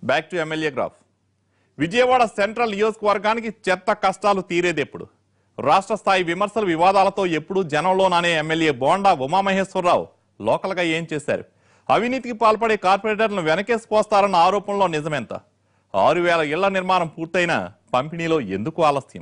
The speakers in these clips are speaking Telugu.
Back to MLA graph Vijayawada central నియోజకవర్గానికి చెత్త కష్టాలు తీరేదెప్పుడు రాష్ట్ర స్థాయి విమర్శలు వివాదాలతో ఎప్పుడు జనంలో నానే ఎమ్మెల్యే బోండా ఉమామహేశ్వరరావు లోకల్గా ఏం చేశారు అవినీతికి పాల్పడే కార్పొరేటర్లను వెనకేసుకొస్తారన్న ఆరోపణలో నిజమెంత ఆరు వేల ఇళ్ల నిర్మాణం పూర్తయినా పంపిణీలో ఎందుకు ఆలస్యం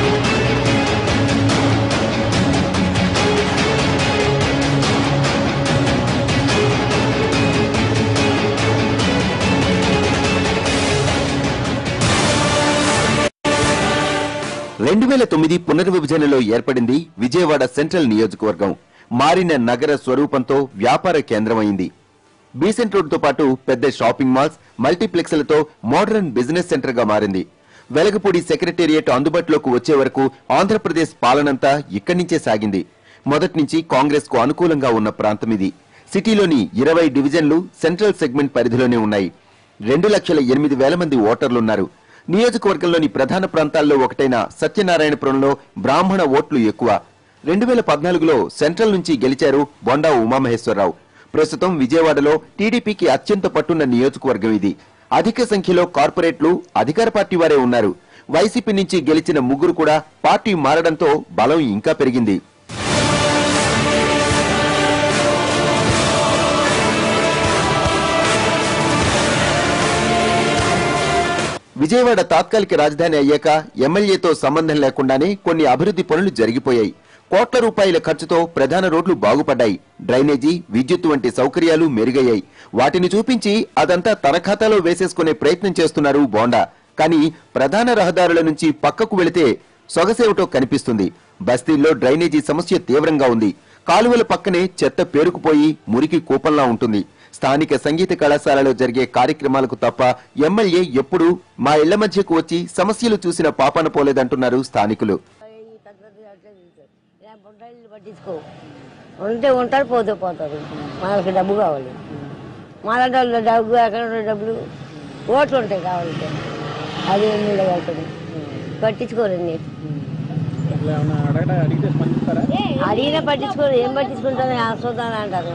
రెండు వేల తొమ్మిది పునర్విభజనలో ఏర్పడింది విజయవాడ సెంట్రల్ నియోజకవర్గం మారిన నగర స్వరూపంతో వ్యాపార కేంద్రమైంది బీసెంట్ రోడ్డుతో పాటు పెద్ద షాపింగ్ మాల్స్ మల్టీప్లెక్స్లతో మోడర్న్ బిజినెస్ సెంటర్ గా మారింది వెలగపూడి సెక్రటేరియట్ అందుబాటులోకి వచ్చే వరకు ఆంధ్రప్రదేశ్ పాలనంతా ఇక్కడి నుంచే సాగింది మొదటి నుంచి కాంగ్రెస్ కు అనుకూలంగా ఉన్న ప్రాంతం ఇది సిటీలోని ఇరవై డివిజన్లు సెంట్రల్ సెగ్మెంట్ పరిధిలోనే ఉన్నాయి రెండు లక్షల ఎనిమిది వేల మంది ఓటర్లున్నారు నియోజకవర్గంలోని ప్రధాన ప్రాంతాల్లో ఒకటైన సత్యనారాయణపురంలో బ్రాహ్మణ ఓట్లు ఎక్కువ రెండు వేల పద్నాలుగులో సెంట్రల్ నుంచి గెలిచారు బొండా ఉమామహేశ్వరరావు ప్రస్తుతం విజయవాడలో టీడీపీకి అత్యంత పట్టున్న నియోజకవర్గం ఇది అధిక సంఖ్యలో కార్పొరేట్లు అధికార పార్టీ వారే ఉన్నారు వైసీపీ నుంచి గెలిచిన ముగ్గురు కూడా పార్టీ మారడంతో బలం ఇంకా పెరిగింది విజయవాడ తాత్కాలిక రాజధాని అయ్యాక ఎమ్మెల్యేతో సంబంధం లేకుండానే కొన్ని అభివృద్ధి పనులు జరిగిపోయాయి కోట్ల రూపాయల ఖర్చుతో ప్రధాన రోడ్లు బాగుపడ్డాయి డ్రైనేజీ విద్యుత్ వంటి సౌకర్యాలు మెరుగయ్యాయి వాటిని చూపించి అదంతా తన ఖాతాలో వేసేసుకునే ప్రయత్నం చేస్తున్నారు బోండా కానీ ప్రధాన రహదారుల నుంచి పక్కకు వెళితే సొగసేవటో కనిపిస్తుంది బస్తీల్లో డ్రైనేజీ సమస్య తీవ్రంగా ఉంది కాలువల పక్కనే చెత్త పేరుకుపోయి మురికి కూపంలా ఉంటుంది స్థానిక సంగీత కళాశాలలో జరిగే కార్యక్రమాలకు తప్ప ఎమ్మెల్యే ఎప్పుడూ మా ఇళ్ల మధ్యకు వచ్చి సమస్యలు చూసిన పాపాన పోలేదంటున్నారు స్థానికులు ఈ తగ్గట్టు అట్లే తింటారు. ఏ బుడ్డాయిలు పట్టించుకో ఉంటే ఉంటారు పోతే పోతారు వాళ్ళకి డబ్బు కావాలి మాలాంటి వాళ్ళు డబ్బు ఎక్కడ ఉన్నాయి డబ్బులు ఓట్లు ఉంటాయి కావాలంటే అది ఎన్ని కలుపుతుంది పట్టించుకోరండి ఇట్లా ఏమన్నా అడగట అడిగితే స్పందిస్తారా అడిగినా పట్టించుకోరు ఏం పట్టించుకుంటారు చూద్దాని అంటారు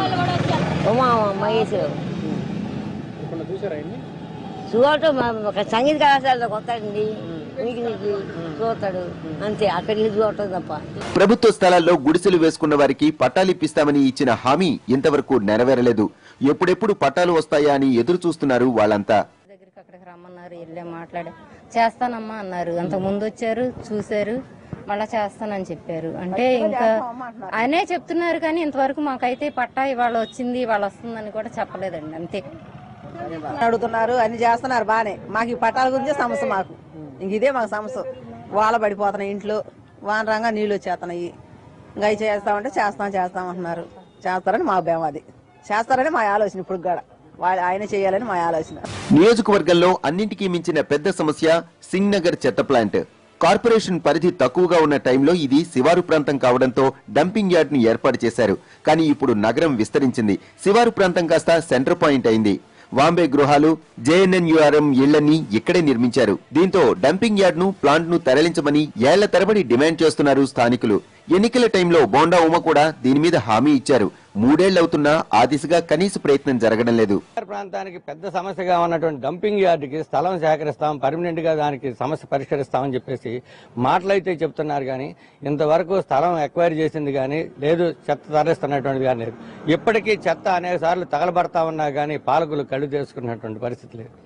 ఉమా మహేశ్వరం ఇప్పుడు చూసారా అన్ని చూడటం ఒక సంగీత కళాశాలలో కొత్తండి నీకు నీకు చూస్తాడు అంతే అక్కడికి చూడటం తప్ప ప్రభుత్వ స్థలాల్లో గుడిసెలు వేసుకున్న వారికి పట్టాలిప్పిస్తామని ఇచ్చిన హామీ ఇంతవరకు నెరవేరలేదు ఎప్పుడెప్పుడు పట్టాలు వస్తాయా అని ఎదురు చూస్తున్నారు వాళ్ళంతా దగ్గరికి అక్కడికి రమ్మన్నారు వెళ్ళే మాట్లాడే చేస్తానమ్మా అన్నారు అంతకు ముందు వచ్చారు చూశారు మళ్ళా చేస్తానని చెప్పారు అంటే ఇంకా ఆయనే చెప్తున్నారు కానీ ఇంతవరకు మాకైతే పట్టా ఇవాళ వచ్చింది ఇవాళ వస్తుందని కూడా చెప్పలేదండి అంతే అడుగుతున్నారు అన్ని చేస్తున్నారు బానే మాకు ఈ పట్టాల గురించే సమస్య మాకు ఇంక ఇదే మాకు సమస్య వాళ్ళ పడిపోతున్నాయి ఇంట్లో వానరంగా నీళ్ళు వచ్చేస్తున్నాయి ఇంకా అవి చేస్తామంటే చేస్తాం చేస్తాం అంటున్నారు చేస్తారని మా భయం అది చేస్తారని మా ఆలోచన ఇప్పుడు కూడా వాళ్ళు ఆయన చేయాలని మా ఆలోచన నియోజకవర్గంలో అన్నింటికీ మించిన పెద్ద సమస్య సింగ్ నగర్ చెత్త ప్లాంట్ కార్పొరేషన్ పరిధి తక్కువగా ఉన్న టైంలో ఇది శివారు ప్రాంతం కావడంతో డంపింగ్ యార్డ్ ను ఏర్పాటు చేశారు కానీ ఇప్పుడు నగరం విస్తరించింది శివారు ప్రాంతం కాస్త సెంటర్ పాయింట్ అయింది వాంబే గృహాలు జేఎన్ఎన్యుఆర్ఎం ఇళ్లన్నీ ఇక్కడే నిర్మించారు దీంతో డంపింగ్ యార్డ్ ను ప్లాంట్ ను తరలించమని ఏళ్ల తరబడి డిమాండ్ చేస్తున్నారు స్థానికులు ఎన్నికల టైంలో బోండా ఉమ కూడా దీని మీద హామీ ఇచ్చారు మూడేళ్లవుతున్నా ఆ దిశగా కనీస ప్రయత్నం జరగడం లేదు ఉత్తర ప్రాంతానికి పెద్ద సమస్యగా ఉన్నటువంటి డంపింగ్ యార్డుకి స్థలం సేకరిస్తాం పర్మనెంట్ గా దానికి సమస్య పరిష్కరిస్తామని చెప్పేసి మాటలైతే చెప్తున్నారు కానీ ఇంతవరకు స్థలం ఎక్వైర్ చేసింది కానీ లేదు చెత్త తరలిస్తున్నటువంటిది కానీ లేదు ఇప్పటికీ చెత్త అనేక సార్లు తగలబడతా ఉన్నా కానీ పాలకులు కళ్ళు చేసుకున్నటువంటి పరిస్థితి లేదు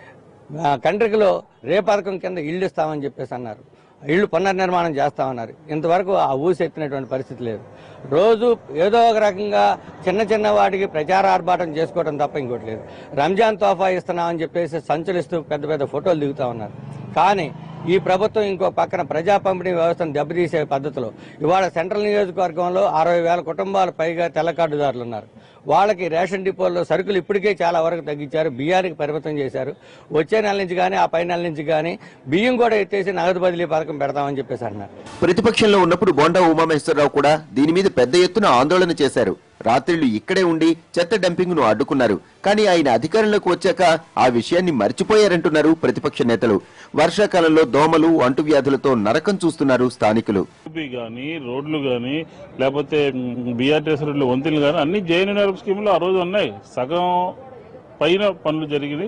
ఆ, కండ్రికలో రే పథకం కింద ఇల్లు ఇస్తామని చెప్పేసి అన్నారు ఇల్లు పునర్నిర్మాణం చేస్తామన్నారు ఇంతవరకు ఆ ఊసి ఎత్తినటువంటి పరిస్థితి లేదు రోజు ఏదో ఒక రకంగా చిన్న చిన్న వాటికి ప్రచార ఆర్భాటం చేసుకోవడం తప్ప ఇంకోటి లేదు రంజాన్ తోఫా ఇస్తున్నామని చెప్పేసి సంచలిస్తూ పెద్ద పెద్ద ఫోటోలు దిగుతా ఉన్నారు కానీ ఈ ప్రభుత్వం ఇంకో పక్కన ప్రజా పంపిణీ వ్యవస్థను దెబ్బతీసే పద్ధతిలో ఇవాళ సెంట్రల్ నియోజకవర్గంలో అరవై వేల కుటుంబాలు పైగా తెల్ల కార్డుదారులు ఉన్నారు వాళ్ళకి రేషన్ డిపోల్లో సరుకులు ఇప్పటికే చాలా వరకు తగ్గించారు బియ్యానికి పరిమితం చేశారు వచ్చే నెల నుంచి కానీ ఆ పై నెల నుంచి కానీ బియ్యం కూడా ఎత్తేసి నగదు బదిలీ పథకం పెడతామని చెప్పేసి అన్నారు ప్రతిపక్షంలో ఉన్నప్పుడు బోండా ఉమామహేశ్వరరావు కూడా దీని మీద పెద్ద ఎత్తున ఆందోళన చేశారు రాత్రిళ్లు ఇక్కడే ఉండి చెత్త డంపింగ్ ను అడ్డుకున్నారు కానీ ఆయన అధికారంలోకి వచ్చాక ఆ విషయాన్ని మర్చిపోయారంటున్నారు ప్రతిపక్ష నేతలు వర్షాకాలంలో దోమలు అంటువ్యాధులతో నరకం చూస్తున్నారు స్థానికులు యూపీ కానీ రోడ్లు కానీ లేకపోతే బీఆర్టీఎస్ రోడ్లు వంతెనలు కానీ అన్ని జేఎన్ఆర్ఎఫ్ స్కీమ్లో ఆ రోజు ఉన్నాయి సగం పైన పనులు జరిగినాయి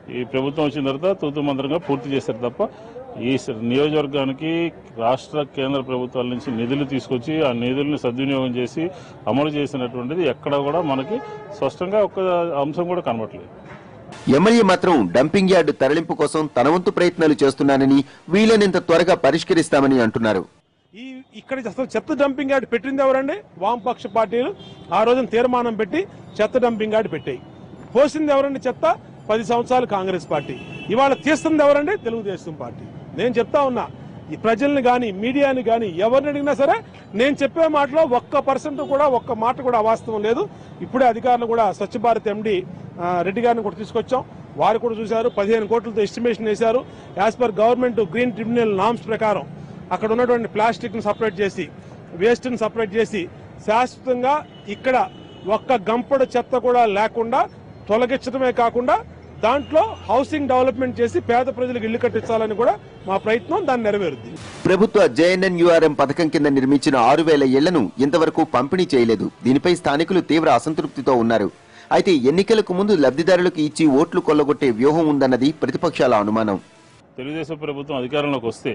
ఈ ప్రభుత్వం వచ్చిన తర్వాత తూతు మంత్రంగా పూర్తి చేశారు తప్ప ఈ స- నియోజకవర్గానికి రాష్ట్ర కేంద్ర ప్రభుత్వాల నుంచి నిధులు తీసుకొచ్చి ఆ నిధులను సద్వినియోగం చేసి అమలు చేసినటువంటిది ఎక్కడ కూడా మనకి స్పష్టంగా ఒక్క అంశం కూడా కనబడలేదు ఎమ్మెల్యే మాత్రం డంపింగ్ యార్డు తరలింపు కోసం తన వంతు ప్రయత్నాలు చేస్తున్నానని వీలైనంత త్వరగా పరిష్కరిస్తామని అంటున్నారు ఈ ఇక్కడ అసలు చెత్త డంపింగ్ యార్డ్ పెట్టింది ఎవరండి వామపక్ష పార్టీలు ఆ రోజున తీర్మానం పెట్టి చెత్త డంపింగ్ యార్డ్ పెట్టాయి పోసింది ఎవరండి చెత్త పది సంవత్సరాలు కాంగ్రెస్ పార్టీ ఇవాళ తీస్తుంది ఎవరండి తెలుగుదేశం పార్టీ నేను చెప్తా ఉన్నా ఈ ప్రజల్ని గాని మీడియాని గాని ఎవరిని అడిగినా సరే నేను చెప్పే మాటలో ఒక్క పర్సెంట్ కూడా ఒక్క మాట కూడా అవాస్తవం లేదు ఇప్పుడే అధికారులు కూడా స్వచ్ఛ భారత్ ఎండి రెడ్డి గారిని కూడా తీసుకొచ్చాం వారు కూడా చూశారు పదిహేను కోట్లతో ఎస్టిమేషన్ వేశారు as per government green tribunal norms ప్రకారం అక్కడ ఉన్నటువంటి ప్లాస్టిక్ ని సపరేట్ చేసి వేస్ట్ ని సపరేట్ చేసి శాశ్వతంగా ఇక్కడ ఒక్క గంపడు చెత్త కూడా లేకుండా తొలగించడమే కాకుండా దాంట్లో హౌసింగ్ డెవలప్మెంట్ చేసి పేద ప్రజలకు ఇల్లు కట్టించాలని కూడా మా ప్రయత్నం దాన్ని నెరవేరుద్ది ప్రభుత్వ జేఎన్ఎన్యూఆర్ఎం పథకం కింద నిర్మించిన ఆరు వేల ఇళ్లను ఇంతవరకు పంపిణీ చేయలేదు దీనిపై స్థానికులు తీవ్ర అసంతృప్తితో ఉన్నారు అయితే ఎన్నికలకు ముందు లబ్ధిదారులకు ఇచ్చి ఓట్లు కొల్లగొట్టే వ్యూహం ఉందన్నది ప్రతిపక్షాల అనుమానం తెలుగుదేశం ప్రభుత్వం అధికారంలోకి వస్తే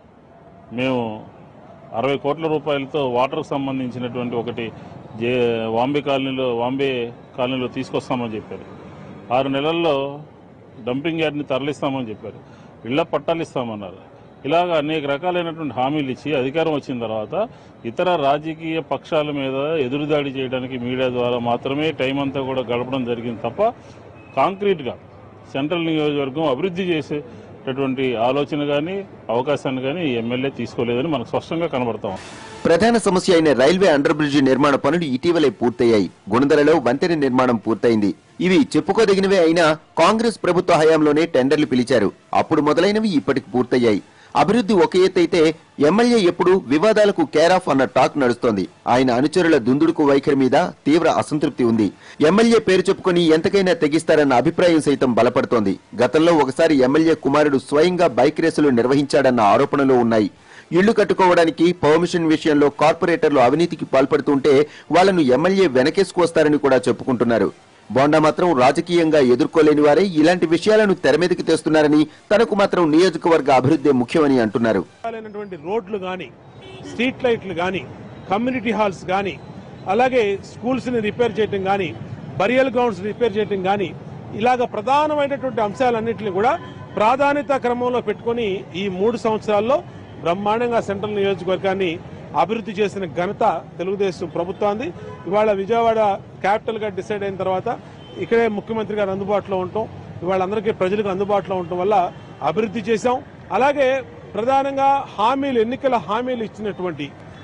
మేము అరవై కోట్ల రూపాయలతో వాటర్కు సంబంధించినటువంటి ఒకటి జే వాంబే కాలనీలో వాంబే కాలనీలో తీసుకొస్తామని చెప్పారు ఆరు నెలల్లో డంపింగ్ యార్డ్ని తరలిస్తామని చెప్పారు ఇళ్ల పట్టాలు ఇస్తామన్నారు ఇలాగ అనేక రకాలైనటువంటి హామీలు ఇచ్చి అధికారం వచ్చిన తర్వాత ఇతర రాజకీయ పక్షాల మీద ఎదురుదాడి చేయడానికి మీడియా ద్వారా మాత్రమే టైం అంతా కూడా గడపడం జరిగింది తప్ప కాంక్రీట్గా సెంట్రల్ నియోజకవర్గం అభివృద్ధి చేసేటటువంటి ఆలోచన కానీ అవకాశాన్ని కానీ ఈ ఎమ్మెల్యే తీసుకోలేదని మనకు స్పష్టంగా కనబడతాం ప్రధాన సమస్య అయిన రైల్వే అండర్ బ్రిడ్జి నిర్మాణ పనులు ఇటీవలే పూర్తయ్యాయి గుణదలలో వంతెన నిర్మాణం పూర్తయింది ఇవి చెప్పుకోదగినవే అయినా కాంగ్రెస్ ప్రభుత్వ హయాంలోనే టెండర్లు పిలిచారు అప్పుడు మొదలైనవి ఇప్పటికి పూర్తయ్యాయి అభివృద్ధి ఒక ఎత్తైతే ఎమ్మెల్యే ఎప్పుడు వివాదాలకు కేరాఫ్ అన్న టాక్ నడుస్తోంది ఆయన అనుచరుల దుందుడుకు వైఖరి మీద తీవ్ర అసంతృప్తి ఉంది ఎమ్మెల్యే పేరు చెప్పుకొని ఎంతకైనా తెగిస్తారన్న అభిప్రాయం సైతం బలపడుతోంది గతంలో ఒకసారి ఎమ్మెల్యే కుమారుడు స్వయంగా బైక్ రేసులు నిర్వహించాడన్న ఆరోపణలు ఉన్నాయి ఇళ్లు కట్టుకోవడానికి పర్మిషన్ విషయంలో కార్పొరేటర్లు అవినీతికి పాల్పడుతుంటే వాళ్లను ఎమ్మెల్యే వెనకేసుకొస్తారని కూడా చెప్పుకుంటున్నారు బోండా మాత్రం రాజకీయంగా ఎదుర్కోలేని వారే ఇలాంటి విషయాలను తెరమీదకి తెస్తున్నారని తనకు మాత్రం నియోజకవర్గ అభివృద్ధి ముఖ్యమని అంటున్నారు రకాలైనటువంటి రోడ్లు కానీ స్ట్రీట్ లైట్లు కానీ కమ్యూనిటీ హాల్స్ కానీ అలాగే స్కూల్స్ ని రిపేర్ చేయటం కానీ బరియల్ గ్రౌండ్స్ రిపేర్ చేయటం కానీ ఇలాగ ప్రధానమైనటువంటి అంశాలన్నింటినీ కూడా ప్రాధాన్యత క్రమంలో పెట్టుకొని ఈ మూడు సంవత్సరాల్లో బ్రహ్మాండంగా సెంట్రల్ నియోజకవర్గాన్ని అభివృద్ధి చేసిన ఘనత తెలుగుదేశం ప్రభుత్వాన్ని ఇవాళ విజయవాడ క్యాపిటల్ గా డిసైడ్ అయిన తర్వాత ఇక్కడే ముఖ్యమంత్రి గారు అందుబాటులో ఉండటం ఇవాళ అందరికీ ప్రజలకు అందుబాటులో ఉండటం వల్ల అభివృద్ధి చేశాం అలాగే ప్రధానంగా హామీలు ఎన్నికల హామీలు ఇచ్చినటువంటి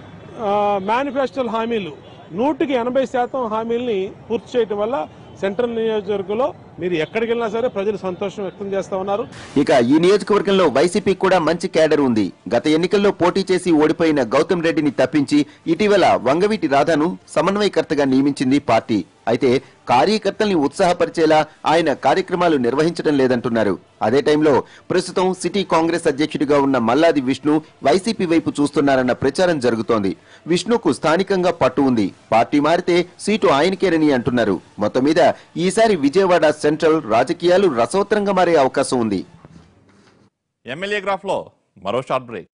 మేనిఫెస్టోల్ హామీలు నూటికి ఎనభై శాతం హామీల్ని పూర్తి చేయడం వల్ల సెంట్రల్ నియోజకవర్గంలో మీరు ఎక్కడికి వెళ్ళినా సరే ప్రజలు సంతోషం వ్యక్తం చేస్తా ఉన్నారు ఇక ఈ నియోజకవర్గంలో వైసీపీ కూడా మంచి క్యాడర్ ఉంది గత ఎన్నికల్లో పోటీ చేసి ఓడిపోయిన గౌతమ్ రెడ్డిని తప్పించి ఇటీవల వంగవీటి రాధాను సమన్వయకర్తగా నియమించింది పార్టీ అయితే కార్యకర్తల్ని ఉత్సాహపరిచేలా ఆయన కార్యక్రమాలు నిర్వహించడం లేదంటున్నారు అదే టైంలో ప్రస్తుతం సిటీ కాంగ్రెస్ అధ్యక్షుడిగా ఉన్న మల్లాది విష్ణు వైసీపీ వైపు చూస్తున్నారన్న ప్రచారం జరుగుతోంది విష్ణుకు స్థానికంగా పట్టు ఉంది పార్టీ మారితే సీటు ఆయనకేనని అంటున్నారు మొత్తం మీద ఈసారి విజయవాడ సెంట్రల్ రాజకీయాలు రసవత్రంగా మారే అవకాశం ఉంది ఎమ్మెల్యే గ్రాఫ్లో మరో షార్ట్ బ్రేక్